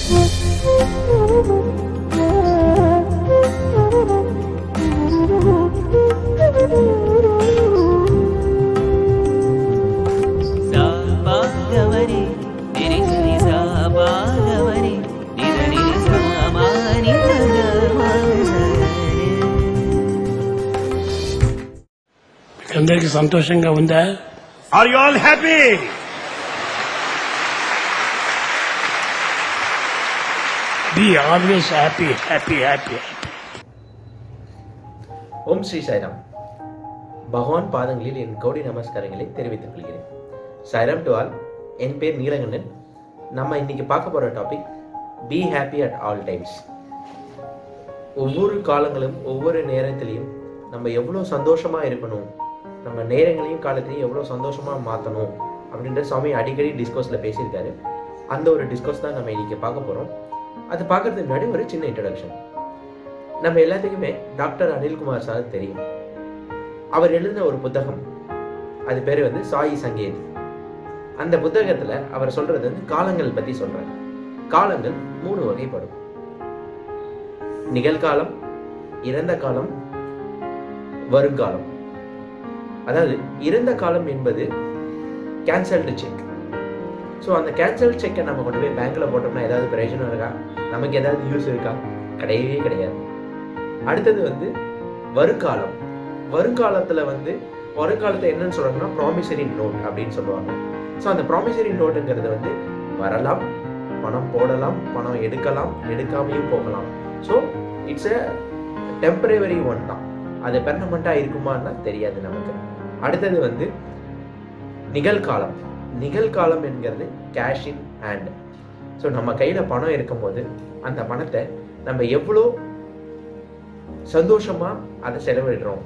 సాబాగవరి నిరిసరి సాబాగవరి నిదని సామాని అందరికి సంతోషంగా ఉందా Are you all happy? Be always happy happy happy Om Sri Sairam பகவான் பாதங்களில் என் கோடி நமஸ்காரங்களை தெரிவித்துக் கொள்கிறேன் சாய்ராம் டு ஆல் என் பேர் நீலகண்டன் நம்ம இன்னைக்கு பார்க்க போற topic be happy at all times ஒவ்வொரு காலங்களும் ஒவ்வொரு நேரத்திலையும் நம்ம எவ்வளோ சந்தோஷமா இருக்கணும் நம்ம நேரங்களையும் காலத்தையும் எவ்வளோ சந்தோஷமா மாற்றணும் அப்படின்ற சுவாமி அடிக்கடி டிஸ்கோஸில் பேசியிருக்காரு அந்த ஒரு டிஸ்கோஸ் தான் நம்ம இன்னைக்கு பார்க்க போகிறோம் அது பார்க்கறதுக்கு முன்னாடி ஒரு சின்ன இன்ட்ரடக்ஷன் நம்ம எல்லாத்துக்குமே டாக்டர் அனில்குமார் சார் தெரியும் அவர் எழுதின ஒரு புத்தகம் அது பேர் வந்து சாயி சங்கேத் அந்த புத்தகத்துல அவர் சொல்றது வந்து காலங்கள் பத்தி சொல்றாரு காலங்கள் மூணு வகைப்படும் நிகழ்காலம் இறந்த காலம் வருங்காலம் அதாவது இறந்த காலம் என்பது கேன்சல்டு செக் ஸோ அந்த கேன்சல் செக்கை நம்ம கொண்டு போய் பேங்க்ல போட்டோம்னா ஏதாவது பிரயோஜனம் இருக்கா நமக்கு ஏதாவது யூஸ் இருக்கா கிடையவே கிடையாது அடுத்தது வந்து வருங்காலம் வருங்காலத்துல வந்து வருங்காலத்தை என்னன்னு சொல்றாங்கன்னா ப்ராமிசரி நோட் அப்படின்னு சொல்லுவாங்க ஸோ அந்த ப்ராமிசரி நோட்டுங்கிறது வந்து வரலாம் பணம் போடலாம் பணம் எடுக்கலாம் எடுக்காமையும் போகலாம் so it's a temporary one தான் அது பெர்மனண்ட்டாக இருக்குமான்னா தெரியாது நமக்கு அடுத்தது வந்து நிகழ்காலம் நிகழ்காலம் என்கிறது கேஷ் இன் ஹேண்ட் ஸோ நம்ம கையில் பணம் இருக்கும்போது அந்த பணத்தை நம்ம எவ்வளோ சந்தோஷமா அதை செலவிடுறோம்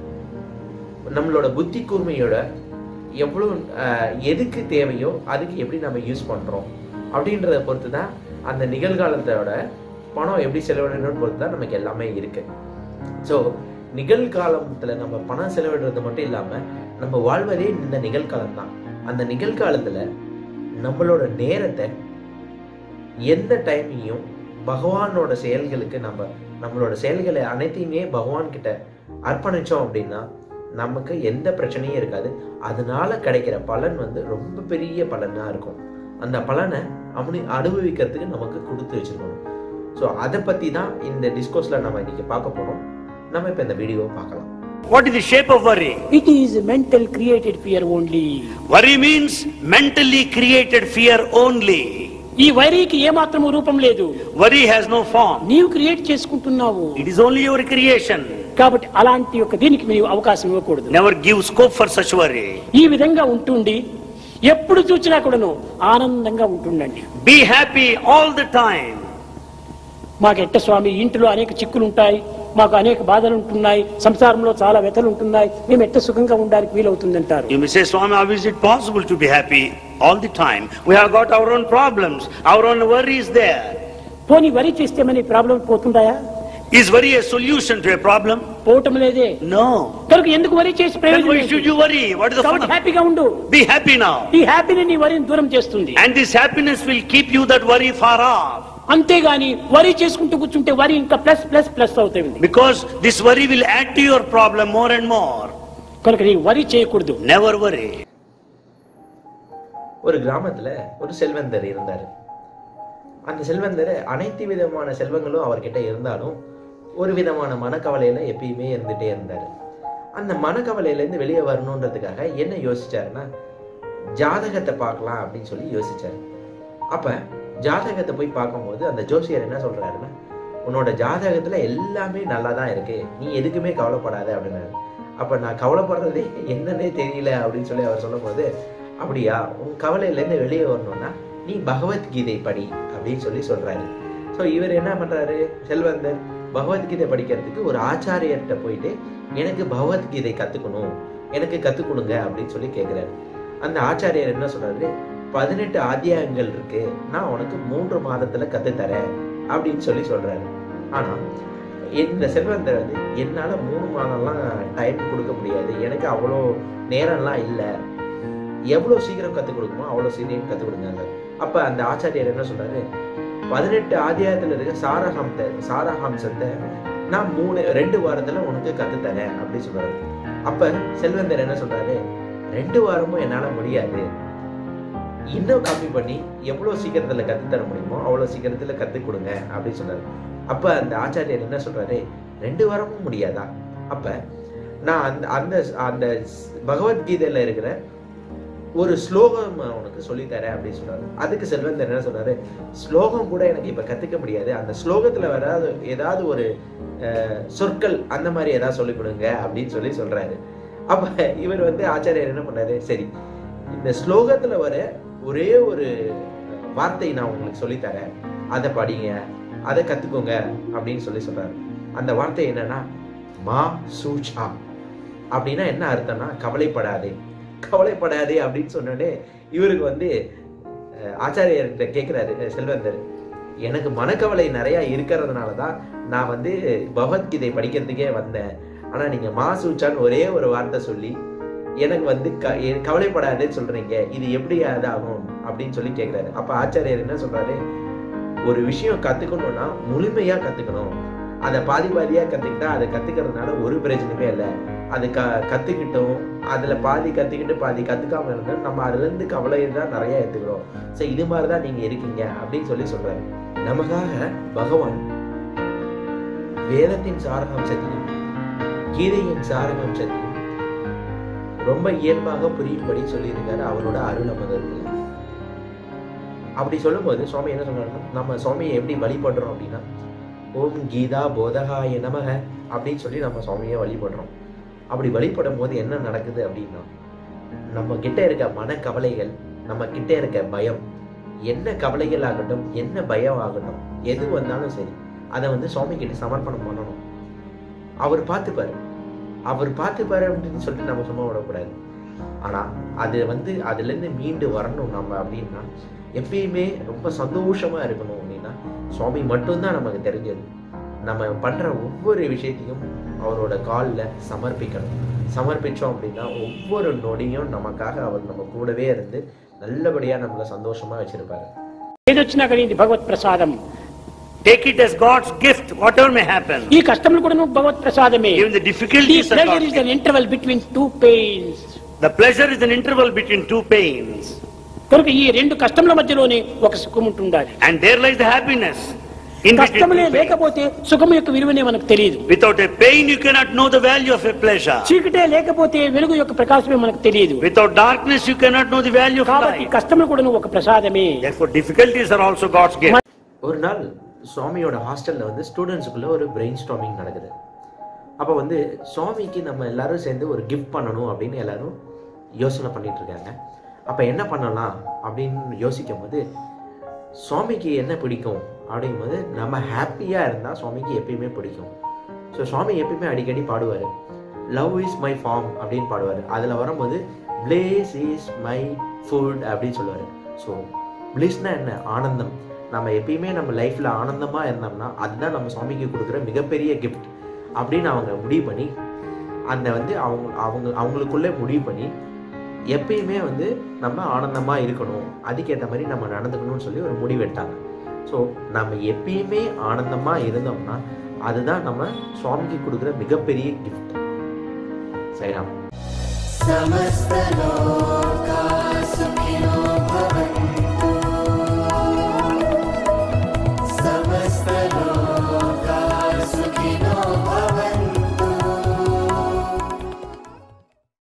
நம்மளோட புத்தி கூர்மையோட எவ்வளோ அஹ், எதுக்கு தேவையோ அதுக்கு எப்படி நம்ம யூஸ் பண்றோம் அப்படின்றத பொறுத்து தான் அந்த நிகழ்காலத்தோட பணம் எப்படி செலவிடணும்னு பொறுத்து தான் நமக்கு எல்லாமே இருக்கு ஸோ நிகழ்காலத்துல நம்ம பணம் செலவிடுறது மட்டும் இல்லாம நம்ம வாழ்வதே இந்த நிகழ்காலம் தான் அந்த நிகழ்காலத்துல நம்மளோட நேரத்தை எந்த டைமையும் பகவானோட செயல்களுக்கு நம்ம நம்மளோட செயல்களை அனைத்தையுமே பகவான் கிட்ட அர்ப்பணிச்சோம் அப்படின்னா நமக்கு எந்த பிரச்சனையும் இருக்காது அதனால கிடைக்கிற பலன் வந்து ரொம்ப பெரிய பலனா இருக்கும் அந்த பலனை அவனு அனுபவிக்கிறதுக்கு நமக்கு கொடுத்து வச்சிருக்கணும் ஸோ அதை பத்தி தான் இந்த டிஸ்கோஸ்ல நம்ம இன்னைக்கு பார்க்க போறோம் நம்ம இப்போ இந்த வீடியோவை பார்க்கலாம் What is the shape of worry? It is mental created fear only. Worry means mentally created fear only. ఈ వైరికి ఏమాత్రము రూపం లేదు Worry has no form. నీవు క్రియేట్ చేసుకుంటున్నావు It is only your creation. కాబట్టి అలాంటి యొక్క దీనికి మీరు అవకాశం ఇవ్వకూడదు Never give scope for such worry. ఈ విధంగా ఉంటుండి ఎప్పుడు చూసినా కూడాను ఆనందంగా ఉంటుండండి Be happy all the time. మాకు ఎట్ట స్వామి ఇంటిలో అనేక చిక్కులు ఉంటాయి మాకు అనేక బాధలు ఉంటున్నాయి సంసారంలో చాలా వ్యతలు ఉంటున్నాయి మేము ఎట్ట సుఖంగా ఉండడానికి వీలవుతుందంటారు You may say, Swami, how is it possible to be happy all the time? We have got our own problems, our own worries there. పోనీ వరి చేస్తే మన ప్రాబ్లం పోతుందాయా Is worry a solution to a problem? పోవటం లేదే No. కనుక ఎందుకు వరి చేసి Then ప్రయోజనం why ఏంటి? should you worry? What is the fun కాబట్టి of హ్యాపీగా ఉండు Be happy now. ఈ హ్యాపీని నీ వరిని దూరం చేస్తుంది And this happiness will keep you that worry far off. అంతేగాని వరి చేసుకుంటూ కూర్చుంటే వరి ఇంకా ప్లస్ ప్లస్ ప్లస్ అవుతుంది Because this worry will add to your problem more and more. కనుక నీ వరి చేయకూడదు Never worry. ஒரு கிராமத்துல ஒரு செல்வந்தர் இருந்தார் அந்த செல்வந்தர் அனைத்து விதமான செல்வங்களும் அவர்கிட்ட இருந்தாலும் ஒரு விதமான மனக்கவலையில எப்பயுமே இருந்துட்டே இருந்தார் அந்த மனக்கவலையிலேருந்து வெளியே வரணுன்றதுக்காக என்ன யோசிச்சாருன்னா ஜாதகத்தை பார்க்கலாம் அப்படின்னு சொல்லி யோசிச்சார் அப்ப ஜாதகத்தை போய் பார்க்கும்போது அந்த ஜோசியர் என்ன சொல்றாருன்னா உன்னோட ஜாதகத்துல எல்லாமே நல்லா தான் இருக்கு நீ எதுக்குமே கவலைப்படாத அப்படின்னாரு அப்ப நான் கவலைப்படுறதே என்னன்னே தெரியல அப்படின்னு சொல்லி அவர் சொல்லும்போது அப்படியா உன் கவலையிலேருந்து வெளியே வரணும்னா நீ பகவத்கீதை படி அப்படின்னு சொல்லி சொல்றாரு ஸோ இவர் என்ன பண்றாரு செல்வந்தர் பகவத்கீதை படிக்கிறதுக்கு ஒரு ஆச்சாரியர்கிட்ட போயிட்டு எனக்கு பகவத்கீதை கத்துக்கணும் எனக்கு கத்துக் கொடுங்க அப்படின்னு சொல்லி கேட்கிறாரு அந்த ஆச்சாரியர் என்ன சொல்றாரு பதினெட்டு அத்தியாயங்கள் இருக்கு நான் உனக்கு மூன்று மாதத்துல கத்து தரேன் அப்படின்னு சொல்லி சொல்றாரு ஆனா இந்த செல்வந்தர் வந்து என்னால மூணு மாதம்லாம் டைம் கொடுக்க முடியாது எனக்கு அவ்வளோ நேரம்லாம் இல்லை எவ்வளோ சீக்கிரம் கற்றுக் கொடுக்குமோ அவ்வளோ சீக்கிரம் கற்றுக் கொடுங்க அப்ப அந்த ஆச்சாரியர் என்ன சொல்றாரு பதினெட்டு ஆத்தியாயத்துல இருக்க சாரஹம்ச சாரஹம்சத்தை நான் மூணு ரெண்டு வாரத்துல உனக்கு கத்துத்தரேன் அப்படி சொல்றாரு அப்ப செல்வந்தர் என்ன சொல்றாரு ரெண்டு வாரமும் என்னால முடியாது இன்னும் கம்மி பண்ணி எவ்வளவு சீக்கிரத்துல கத்து தர முடியுமோ அவ்வளவு சீக்கிரத்துல கத்து கொடுங்க அப்படின்னு சொன்னாரு அப்ப அந்த ஆச்சாரியர் என்ன சொல்றாரு ரெண்டு வாரமும் முடியாதா அப்ப நான் அந்த அந்த அந்த பகவத்கீதையில இருக்கிற ஒரு ஸ்லோகம் உனக்கு சொல்லித்தரேன் அப்படின்னு சொன்னாரு அதுக்கு செல்வந்தர் என்ன சொன்னாரு ஸ்லோகம் கூட எனக்கு இப்ப கத்துக்க முடியாது அந்த ஸ்லோகத்துல வராது ஏதாவது ஒரு அஹ், சொற்கள் அந்த மாதிரி ஏதாவது சொல்லிக் கொடுங்க அப்படின்னு சொல்லி சொல்றாரு அப்ப இவர் வந்து ஆச்சாரியர் என்ன பண்ணாரு சரி இந்த ஸ்லோகத்துல வர ஒரே ஒரு வார்த்தை நான் உங்களுக்கு சொல்லித்தரேன் அதை படிங்க அதை கத்துக்கோங்க அப்படின்னு சொல்லி சொல்றாரு அந்த வார்த்தை என்னன்னா மா சூச்சா அப்படின்னா என்ன அர்த்தம்னா கவலைப்படாதே கவலைப்படாதே அப்படின்னு சொன்னோடனே இவருக்கு வந்து அஹ், ஆச்சாரியர்கிட்ட கேட்குறாரு செல்வந்தர் எனக்கு மனக்கவலை நிறைய இருக்கிறதுனால தான் நான் வந்து பகவத்கீதை படிக்கிறதுக்கே வந்தேன் ஆனா நீங்க மாசூச்சான்னு ஒரே ஒரு வார்த்தை சொல்லி எனக்கு வந்து க எ- கவலைப்படாதேன்னு சொல்றீங்க இது எப்படி அது ஆகும் அப்படின்னு சொல்லி கேட்குறாரு அப்ப ஆச்சாரியர் என்ன சொல்றாரு ஒரு விஷயம் கத்துக்கணும்னா முழுமையா கத்துக்கணும் அதை பாதி பாதியா கத்துக்கிட்டா அதை கத்துக்கிறதுனால ஒரு பிரச்சனையுமே இல்லை அது க கத்துக்கிட்டோம் அதுல பாதி கத்துக்கிட்டு பாதி கத்துக்காம இருந்தா நம்ம அதுல இருந்து கவலை தான் நிறைய எடுத்துக்கிறோம் ஸோ இது மாதிரி தான் நீங்க இருக்கீங்க அப்படின்னு சொல்லி சொல்றாரு நமக்காக பகவான் வேதத்தின் சாரகாம்சத்தையும் கீதையின் சாரகாம்சத்தையும் ரொம்ப இயல்பாக புரியும்படி சொல்லியிருக்காரு அவரோட அருள் அமர்தத்துல அப்படி சொல்லும்போது சுவாமி என்ன சொல்றாருன்னா நம்ம சுவாமியை எப்படி வழிபடுறோம் அப்படின்னா ஓம் கீதா போதகாய நமக அப்படின்னு சொல்லி நம்ம சுவாமியை வழிபடுறோம் அப்படி வழிபடும் போது என்ன நடக்குது அப்படின்னா நம்ம கிட்ட இருக்க மனக்கவலைகள் நம்ம கிட்ட இருக்க பயம் என்ன கவலைகள் ஆகட்டும் என்ன பயம் ஆகட்டும் எது வந்தாலும் சரி அதை வந்து சுவாமி கிட்ட சமர்ப்பணம் பண்ணணும் அவர் பார்த்துப்பாரு அவர் பார்த்துப்பாரு அப்படின்னு சொல்லிட்டு நம்ம சும்மா விடக்கூடாது ஆனா அது வந்து அதுல இருந்து மீண்டு வரணும் நம்ம அப்படின்னா எப்பயுமே ரொம்ப சந்தோஷமா இருக்கணும் அப்படின்னா சுவாமி மட்டும்தான் நமக்கு தெரிஞ்சது நம்ம பண்ற ஒவ்வொரு விஷயத்தையும் அவரோட காலில் சமர்ப்பிக்கணும் சமர்ப்பிச்சோம் அப்படின்னா ஒவ்வொரு நொடியும் நமக்காக அவர் நம்ம கூடவே இருந்து நல்லபடியா நம்மளை சந்தோஷமா வச்சிருப்பாரு ఏదొచ్చినా కానీ ఇది భగవత్ ప్రసాదం Take it as God's gift, whatever may happen. ఈ కష్టములు కూడా భగవత్ ప్రసాదమే Even the difficulties are pleasure God's is gift. An interval between two pains The pleasure is an interval between two pains. కనుక ఈ రెండు కష్టముల మధ్యలోనే ఒక సుఖం ఉంటుండాలి And there lies the happiness. In between కష్టములే two pains. లేకపోతే సుఖం యొక్క విలువనే మనకు తెలియదు Without a pain, you cannot know the value of a pleasure. చీకటే లేకపోతే వెలుగు యొక్క ప్రకాశమే మనకు తెలియదు Without darkness, you cannot know the value of కాబట్టి light. కష్టములు కూడా ఒక ప్రసాదమే Therefore, difficulties are also God's gift. ஒரு நாள் சுவாமியோட ஹாஸ்டல்ல வந்து ஸ்டூடெண்ட்ஸுக்குள்ள ஒரு பிரெயின் ஸ்டாமிங் நடக்குது அப்போ வந்து சுவாமிக்கு நம்ம எல்லாரும் சேர்ந்து ஒரு கிஃப்ட் பண்ணணும் அப்படின்னு எல்லாரும் யோசனை பண்ணிட்டு இருக்காங்க அப்போ என்ன பண்ணலாம் அப்படின்னு யோசிக்கும் போது சுவாமிக்கு என்ன பிடிக்கும் அப்படிங்கும்போது நம்ம ஹாப்பியாக இருந்தால் சுவாமிக்கு எப்பயுமே பிடிக்கும் ஸோ சுவாமி எப்பயுமே அடிக்கடி பாடுவார் லவ் இஸ் மை ஃபார்ம் அப்படின்னு பாடுவார் அதில் வரும்போது பிளேஸ் இஸ் மை ஃபுட் அப்படின்னு சொல்லுவார் ஸோ பிளிஸ்னா என்ன ஆனந்தம் நம்ம எப்பயுமே நம்ம லைஃப்பில் ஆனந்தமாக இருந்தோம்னா அதுதான் நம்ம சுவாமிக்கு கொடுக்குற மிகப்பெரிய கிஃப்ட் அப்படின்னு அவங்க முடிவு பண்ணி அந்த வந்து அவங்க அவங்க அவங்களுக்குள்ளே முடிவு பண்ணி எப்பயுமே வந்து நம்ம ஆனந்தமாக இருக்கணும் அதுக்கேற்ற மாதிரி நம்ம நடந்துக்கணும்னு சொல்லி ஒரு முடிவு எடுத்தாங்க ஸோ நம்ம எப்பயுமே ஆனந்தமாக இருந்தோம்னா அதுதான் நம்ம சுவாமிக்கு கொடுக்குற மிகப்பெரிய கிஃப்ட் சரிதான் समस्तलोका सुखिनो भवन्तु